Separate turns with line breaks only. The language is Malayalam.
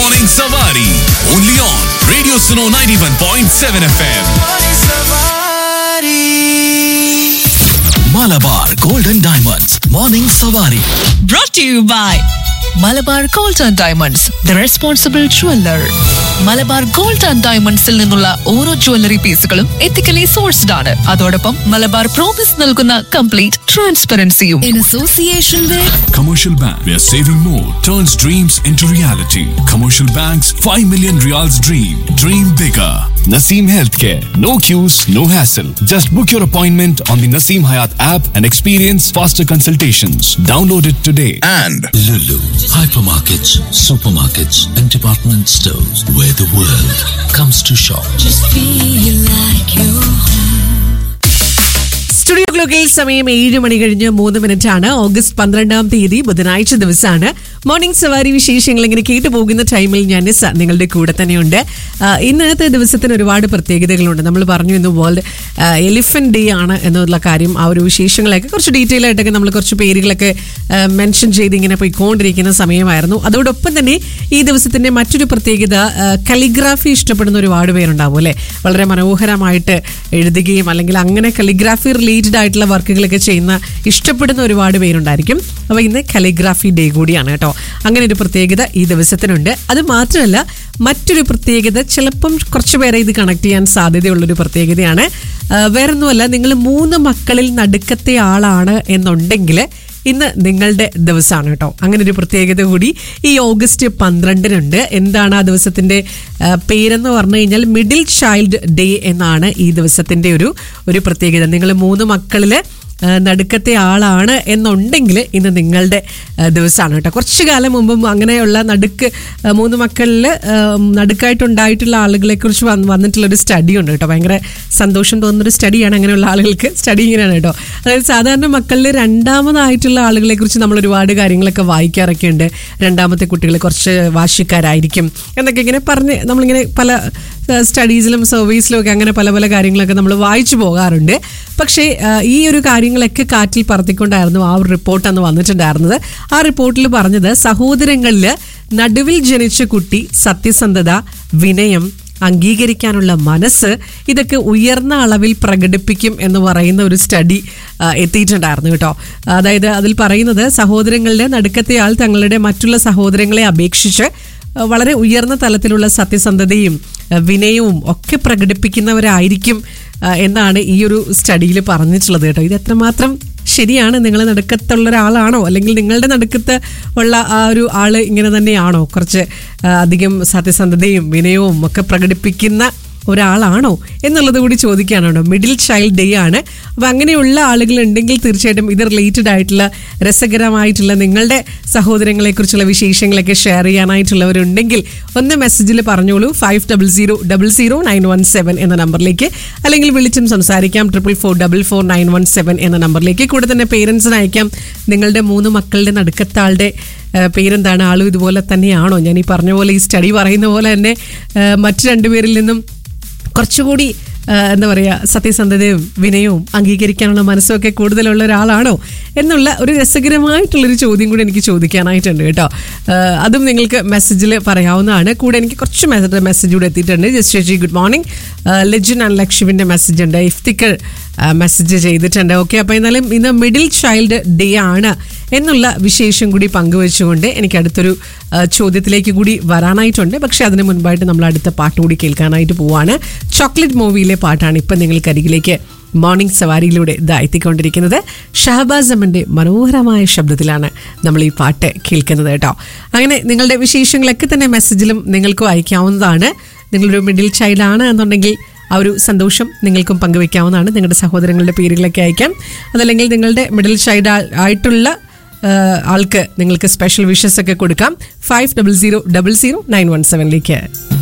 Morning Savari. Only on Radio Suno 91.7 FM. Malabar Golden Diamonds. Morning Savari.
brought to you by Malabar gold and diamonds the responsible jeweller Malabar gold and ഡയമണ്ട്സിൽ നിന്നുള്ള ഓരോ ജ്വല്ലറി പീസുകളും എത്തിക്കലി സോഴ്സ്ഡ് ആണ് അതോടൊപ്പം മലബാർ പ്രോമിസ് നൽകുന്ന കംപ്ലീറ്റ് ട്രാൻസ്പെറൻസിയും in association with
Commercial Bank, where saving more turns dreams into reality. Commercial Bank's 5 million reals dream. Dream bigger. Naseem Healthcare. No queues, no hassle. Just book your appointment on the Naseem Hayat app and experience faster consultations. Download it today. And
Lulu, hypermarkets, supermarkets, and department stores where the world comes to shop.
Studio ക്ലോക്കിൽ സമയം ഏഴ് മണി കഴിഞ്ഞ് മൂന്ന് മിനിറ്റ് ആണ് ഓഗസ്റ്റ് പന്ത്രണ്ടാം തീയതി ബുധനാഴ്ച ദിവസമാണ് മോർണിംഗ് സവാരി വിശേഷങ്ങൾ ഇങ്ങനെ കേട്ടു പോകുന്ന ടൈമിൽ ഞാൻ നിസ നിങ്ങളുടെ കൂടെ തന്നെയുണ്ട് ആ, ഇന്നത്തെ ദിവസത്തിന് ഒരുപാട് പ്രത്യേകതകളുണ്ട് നമ്മൾ പറഞ്ഞു ഇന്ന് വേൾഡ് എലിഫന്റ് ഡേ ആണ് എന്നുള്ള കാര്യം ആ ഒരു വിശേഷങ്ങളൊക്കെ കുറച്ച് ഡീറ്റെയിൽ ആയിട്ടൊക്കെ നമ്മൾ കുറച്ച് പേരുകളൊക്കെ മെൻഷൻ ചെയ്ത് ഇങ്ങനെ പോയിക്കൊണ്ടിരിക്കുന്ന സമയമായിരുന്നു അതോടൊപ്പം തന്നെ ഈ ദിവസത്തിന്റെ മറ്റൊരു പ്രത്യേകത കലിഗ്രാഫി ഇഷ്ടപ്പെടുന്ന ഒരുപാട് പേരുണ്ടാവും അല്ലേ വളരെ മനോഹരമായിട്ട് എഴുതുകയും അല്ലെങ്കിൽ അങ്ങനെ കലിഗ്രാഫി റിലേറ്റഡ് ആയിട്ടുള്ള വർക്കുകളൊക്കെ ചെയ്യുന്ന ഇഷ്ടപ്പെടുന്ന ഒരുപാട് പേരുണ്ടായിരിക്കും അപ്പോൾ ഇന്ന് കലിഗ്രാഫി ഡേ കൂടിയാണ് കേട്ടോ അങ്ങനെ ഒരു പ്രത്യേകത ഈ ദിവസത്തിനുണ്ട് അത് മാത്രമല്ല മറ്റൊരു പ്രത്യേകത ചിലപ്പം കുറച്ച് പേരെ ഇത് കണക്ട് ചെയ്യാൻ സാധ്യതയുള്ളൊരു പ്രത്യേകതയാണ് ആ, വേറൊന്നുമല്ല നിങ്ങൾ മൂന്ന് മക്കളിൽ നടുക്കത്തെ ആളാണ് എന്നുണ്ടെങ്കിൽ ഇന്ന് നിങ്ങളുടെ ദിവസമാണ് കേട്ടോ അങ്ങനെ ഒരു പ്രത്യേകത കൂടി ഈ ഓഗസ്റ്റ് പന്ത്രണ്ടിനുണ്ട് എന്താണ് ആ ദിവസത്തിന്റെ ആ, പേരെന്ന് പറഞ്ഞു കഴിഞ്ഞാൽ മിഡിൽ ചൈൽഡ് ഡേ എന്നാണ് ഈ ദിവസത്തിന്റെ ഒരു ഒരു പ്രത്യേകത നിങ്ങൾ മൂന്ന് മക്കളില് ആ, നടുക്കത്തെ ആളാണ് എന്നുണ്ടെങ്കിൽ ഇന്ന് നിങ്ങളുടെ ആ, ദിവസമാണ് കേട്ടോ കുറച്ച് കാലം മുമ്പും അങ്ങനെയുള്ള നടുക്ക് ആ, മൂന്ന് മക്കളിൽ നടുക്കായിട്ടുണ്ടായിട്ടുള്ള ആളുകളെ കുറിച്ച് വന്നിട്ടുള്ള ഒരു സ്റ്റഡി ഉണ്ട് കേട്ടോ ഭയങ്കര സന്തോഷം തോന്നുന്നൊരു സ്റ്റഡിയാണ് അങ്ങനെയുള്ള ആളുകൾക്ക് സ്റ്റഡി ഇങ്ങനെയാണ് കേട്ടോ അതായത് സാധാരണ മക്കളിൽ രണ്ടാമതായിട്ടുള്ള ആളുകളെ കുറിച്ച് നമ്മൾ ഒരുപാട് കാര്യങ്ങളൊക്കെ വായിക്കാറൊക്കെ ഉണ്ട് രണ്ടാമത്തെ കുട്ടികൾ കുറച്ച് വാശിക്കാരായിരിക്കും എന്നൊക്കെ ഇങ്ങനെ പറഞ്ഞ് നമ്മളിങ്ങനെ പല സ്റ്റഡീസിലും സർവീസിലും ഒക്കെ അങ്ങനെ പല പല കാര്യങ്ങളൊക്കെ നമ്മൾ വായിച്ചു പോകാറുണ്ട് പക്ഷേ ആ, ഈ ഒരു കാര്യങ്ങളൊക്കെ കാറ്റിൽ പറത്തിക്കൊണ്ടായിരുന്നു ആ ഒരു റിപ്പോർട്ട് അന്ന് വന്നിട്ടുണ്ടായിരുന്നത് ആ റിപ്പോർട്ടിൽ പറഞ്ഞത് സഹോദരങ്ങളിൽ നടുവിൽ ജനിച്ച കുട്ടി സത്യസന്ധത വിനയം അംഗീകരിക്കാനുള്ള മനസ്സ് ഇതൊക്കെ ഉയർന്ന അളവിൽ പ്രകടിപ്പിക്കും എന്ന് പറയുന്ന ഒരു സ്റ്റഡി ആ, എത്തിയിട്ടുണ്ടായിരുന്നു കേട്ടോ അതായത് അതിൽ പറയുന്നത് സഹോദരങ്ങളുടെ നടുക്കത്തെ ആൾ തങ്ങളുടെ മറ്റുള്ള സഹോദരങ്ങളെ അപേക്ഷിച്ച് ആ, വളരെ ഉയർന്ന തലത്തിലുള്ള സത്യസന്ധതയും ആ, വിനയവും ഒക്കെ പ്രകടിപ്പിക്കുന്നവരായിരിക്കും ആ, എന്നാണ് ഈ ഒരു സ്റ്റഡിയിൽ പറഞ്ഞിട്ടുള്ളത് കേട്ടോ ഇത് എത്രമാത്രം ശരിയാണ് നിങ്ങൾ നടുക്കത്തുള്ള ഒരാളാണോ അല്ലെങ്കിൽ നിങ്ങളുടെ നടുക്കത്ത് ഉള്ള ആ ഒരു ആള് ഇങ്ങനെ തന്നെയാണോ കുറച്ച് ആ, അധികം സത്യസന്ധതയും വിനയവും ഒക്കെ പ്രകടിപ്പിക്കുന്ന ഒരാളാണോ എന്നുള്ളത് കൂടി ചോദിക്കാനാണോ മിഡിൽ ചൈൽഡ് ഡേ ആണ് അപ്പം അങ്ങനെയുള്ള ആളുകൾ ഉണ്ടെങ്കിൽ തീർച്ചയായിട്ടും ഇത് റിലേറ്റഡ് ആയിട്ടുള്ള രസകരമായിട്ടുള്ള നിങ്ങളുടെ സഹോദരങ്ങളെക്കുറിച്ചുള്ള വിശേഷങ്ങളൊക്കെ ഷെയർ ചെയ്യാനായിട്ടുള്ളവരുണ്ടെങ്കിൽ ഒന്ന് മെസ്സേജിൽ പറഞ്ഞോളൂ five double zero double zero nine one seven എന്ന നമ്പറിലേക്ക് അല്ലെങ്കിൽ വിളിച്ചും സംസാരിക്കാം triple four double four nine one seven എന്ന നമ്പറിലേക്ക് കൂടെ തന്നെ പേരൻസിന് അയക്കാം നിങ്ങളുടെ മൂന്ന് മക്കളുടെ നടുക്കത്താളുടെ ആ, പേരെന്താണ് ആളും ഇതുപോലെ തന്നെയാണോ ഞാൻ ഈ പറഞ്ഞ പോലെ ഈ സ്റ്റഡി പറയുന്ന പോലെ തന്നെ ആ, മറ്റു രണ്ടുപേരിൽ നിന്നും കുറച്ചുകൂടി ആ, എന്താ പറയുക സത്യസന്ധതയും വിനയവും അംഗീകരിക്കാനുള്ള മനസ്സും ഒക്കെ കൂടുതലുള്ള ഒരാളാണോ എന്നുള്ള ഒരു രസകരമായിട്ടുള്ളൊരു ചോദ്യം കൂടി എനിക്ക് ചോദിക്കാനായിട്ടുണ്ട് കേട്ടോ ആ, അതും നിങ്ങൾക്ക് മെസ്സേജിൽ പറയാവുന്നതാണ് കൂടെ എനിക്ക് കുറച്ച് മെസ്സേജ് മെസ്സേജ് കൂടെ എത്തിയിട്ടുണ്ട് ജസ്റ്റ് ചേച്ചി ഗുഡ് മോർണിംഗ് ലജിൻ ആൻഡ് ലക്ഷ്മിൻ്റെ മെസ്സേജ് ഉണ്ട് ഇഫ്തിക്കർ മെസ്സേജ് ചെയ്തിട്ടുണ്ട് ഓക്കെ അപ്പോൾ എന്നാലും ഇന്ന് മിഡിൽ ചൈൽഡ് ഡേ ആണ് എന്നുള്ള വിശേഷം കൂടി പങ്കുവെച്ചുകൊണ്ട് എനിക്ക് അടുത്തൊരു ആ, ചോദ്യത്തിലേക്ക് കൂടി വരാനായിട്ടുണ്ട് പക്ഷെ അതിന് മുൻപായിട്ട് നമ്മൾ അടുത്ത പാട്ട് കൂടി കേൾക്കാനായിട്ട് പോവാണ് ചോക്ലേറ്റ് മൂവിയിലെ പാട്ടാണ് ഇപ്പം നിങ്ങൾക്കരികിലേക്ക് മോർണിംഗ് സവാരിയിലൂടെ ഇതാ എത്തിക്കൊണ്ടിരിക്കുന്നത് ഷഹബാസ് അമ്മൻ്റെ മനോഹരമായ ശബ്ദത്തിലാണ് നമ്മൾ ഈ പാട്ട് കേൾക്കുന്നത് കേട്ടോ അങ്ങനെ നിങ്ങളുടെ വിശേഷങ്ങളൊക്കെ തന്നെ മെസ്സേജിലും നിങ്ങൾക്കും അയക്കാവുന്നതാണ് നിങ്ങളൊരു മിഡിൽ ചൈൽഡ് ആണ് എന്നുണ്ടെങ്കിൽ ആ ഒരു സന്തോഷം നിങ്ങൾക്കും പങ്കുവെക്കാവുന്നതാണ് നിങ്ങളുടെ സഹോദരങ്ങളുടെ പേരുകളൊക്കെ അയക്കാം അതല്ലെങ്കിൽ നിങ്ങളുടെ മിഡിൽ ചൈൽഡ് ആയിട്ടുള്ള ആ, ആൾക്ക് നിങ്ങൾക്ക് സ്പെഷ്യൽ വിഷസ് ഒക്കെ കൊടുക്കാം five double zero double zero nine one സെവനിലേക്ക്